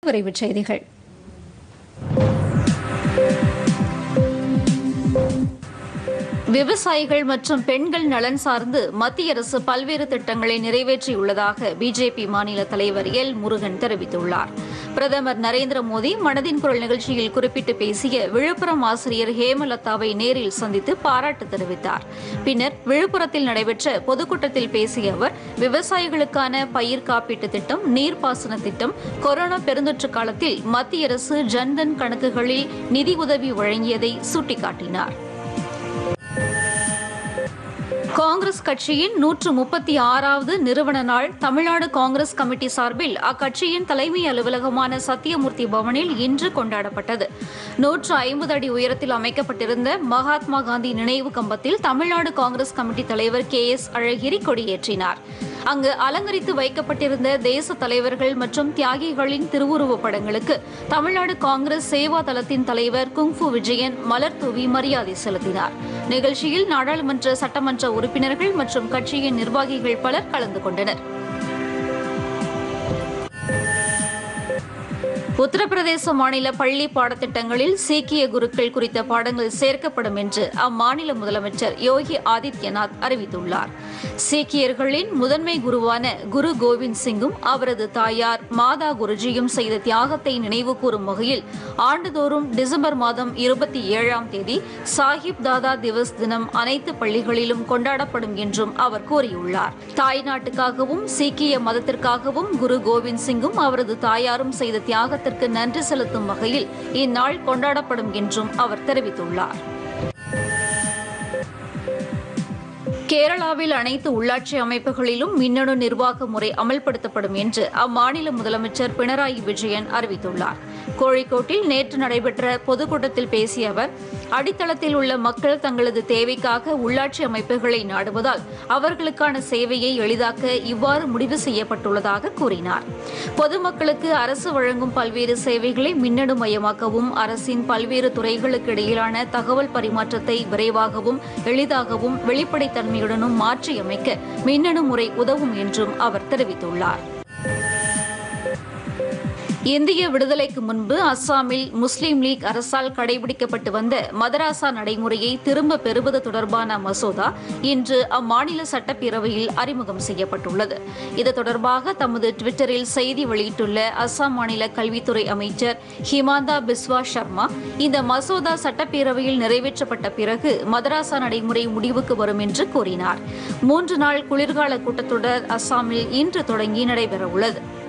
விரைவுச் செய்திகள் விவசாயிகள் மற்றும் பெண்கள் நலன் சார்ந்து மத்திய அரசு பல்வேறு திட்டங்களை நிறைவேற்றியுள்ளதாக பிஜேபி மாநில தலைவர் எல் முருகன் தெரிவித்துள்ளார் பிரதமர் நரேந்திர மோடி மனதின் குரல் நிகழ்ச்சியில் குறிப்பிட்டு பேசிய விழுப்புரம் ஆசிரியர் ஹேமலதாவை நேரில் சந்தித்து பாராட்டு தெரிவித்தார் பின்னர் விழுப்புரத்தில் நடைபெற்ற பொதுக்கூட்டத்தில் பேசிய அவர் விவசாயிகளுக்கான பயிர் காப்பீட்டு திட்டம் நீர்ப்பாசன திட்டம் கொரோனா பெருந்தொற்று காலத்தில் மத்திய அரசு ஜன்தன் கணக்குகளில் நிதி உதவி வழங்கியதை சுட்டிக்காட்டினார் காங்கிரஸ் கட்சியின் நூற்று முப்பத்தி ஆறாவது நிறுவன நாள் தமிழ்நாடு காங்கிரஸ் கமிட்டி சார்பில் அக்கட்சியின் தலைமை அலுவலகமான சத்தியமூர்த்தி பவனில் இன்று கொண்டாடப்பட்டது நூற்று ஐம்பது அடி உயரத்தில் அமைக்கப்பட்டிருந்த மகாத்மா காந்தி நினைவு கம்பத்தில் தமிழ்நாடு காங்கிரஸ் கமிட்டி தலைவர் கே எஸ் அழகிரி கொடியேற்றினார் அங்கு அலங்கரித்து வைக்கப்பட்டிருந்த தேச தலைவர்கள் மற்றும் தியாகிகளின் திருவுருவப் படங்களுக்கு தமிழ்நாடு காங்கிரஸ் சேவா தளத்தின் தலைவர் குங்ஃபு விஜயன் மலர் தூவி மரியாதை செலுத்தினார் நிகழ்ச்சியில் நாடாளுமன்ற சட்டமன்ற உறுப்பினர்கள் மற்றும் கட்சியின் நிர்வாகிகள் பலர் கலந்து கொண்டனர் உத்தரப்பிரதேச மாநில பள்ளி பாடத்திட்டங்களில் சீக்கிய குருக்கள் குறித்த பாடங்கள் சேர்க்கப்படும் என்று அம்மாநில முதலமைச்சர் யோகி ஆதித்யநாத் அறிவித்துள்ளார் சீக்கியர்களின் முதன்மை குருவான குரு கோவிந்த் சிங்கும் அவரது தாயார் மாதா குருஜியும் செய்த தியாகத்தை நினைவுகூரும் வகையில் ஆண்டுதோறும் டிசம்பர் மாதம் இருபத்தி ஏழாம் தேதி சாஹிப் தாதா திவஸ் தினம் அனைத்து பள்ளிகளிலும் கொண்டாடப்படும் என்றும் அவர் கூறியுள்ளார் தாய்நாட்டுக்காகவும் சீக்கிய மதத்திற்காகவும் குரு கோவிந்த் சிங்கும் அவரது தாயாரும் செய்த தியாகத்தை தியாகத்திற்கு நன்றி செலுத்தும் வகையில் இந்நாள் கொண்டாடப்படும் என்றும் அவர் தெரிவித்துள்ளார் கேரளாவில் அனைத்து உள்ளாட்சி அமைப்புகளிலும் மின்னணு நிர்வாக முறை அமல்படுத்தப்படும் என்று அம்மாநில முதலமைச்சர் பினராயி விஜயன் அறிவித்துள்ளார் கோழிக்கோட்டில் நேற்று நடைபெற்ற பொதுக்கூட்டத்தில் பேசிய அவர் அடித்தளத்தில் உள்ள மக்கள் தங்களது தேவைக்காக உள்ளாட்சி அமைப்புகளை நாடுவதால் அவர்களுக்கான சேவையை எளிதாக்க இவ்வாறு முடிவு செய்யப்பட்டுள்ளதாக கூறினார் பொதுமக்களுக்கு அரசு வழங்கும் பல்வேறு சேவைகளை மின்னணு மயமாக்கவும் அரசின் பல்வேறு துறைகளுக்கு இடையிலான தகவல் பரிமாற்றத்தை விரைவாகவும் எளிதாகவும் வெளிப்படைத்தன்மையுடனும் மாற்றியமைக்க மின்னணு முறை உதவும் என்றும் அவர் தெரிவித்துள்ளார் இந்திய விடுதலைக்கு முன்பு அஸ்ஸாமில் முஸ்லீம் லீக் அரசால் கடைபிடிக்கப்பட்டு வந்த மதராசா நடைமுறையை திரும்ப பெறுவது தொடர்பான மசோதா இன்று அம்மாநில சட்டப்பேரவையில் அறிமுகம் செய்யப்பட்டுள்ளது இது தொடர்பாக தமது டுவிட்டரில் செய்தி வெளியிட்டுள்ள அஸ்ஸாம் மாநில கல்வித்துறை அமைச்சர் ஹிமாந்தா பிஸ்வா சர்மா இந்த மசோதா சட்டப்பேரவையில் நிறைவேற்றப்பட்ட பிறகு மதராசா நடைமுறை முடிவுக்கு வரும் என்று கூறினார் மூன்று நாள் குளிர்கால கூட்டத்தொடர் அஸ்ஸாமில் இன்று தொடங்கி நடைபெறவுள்ளது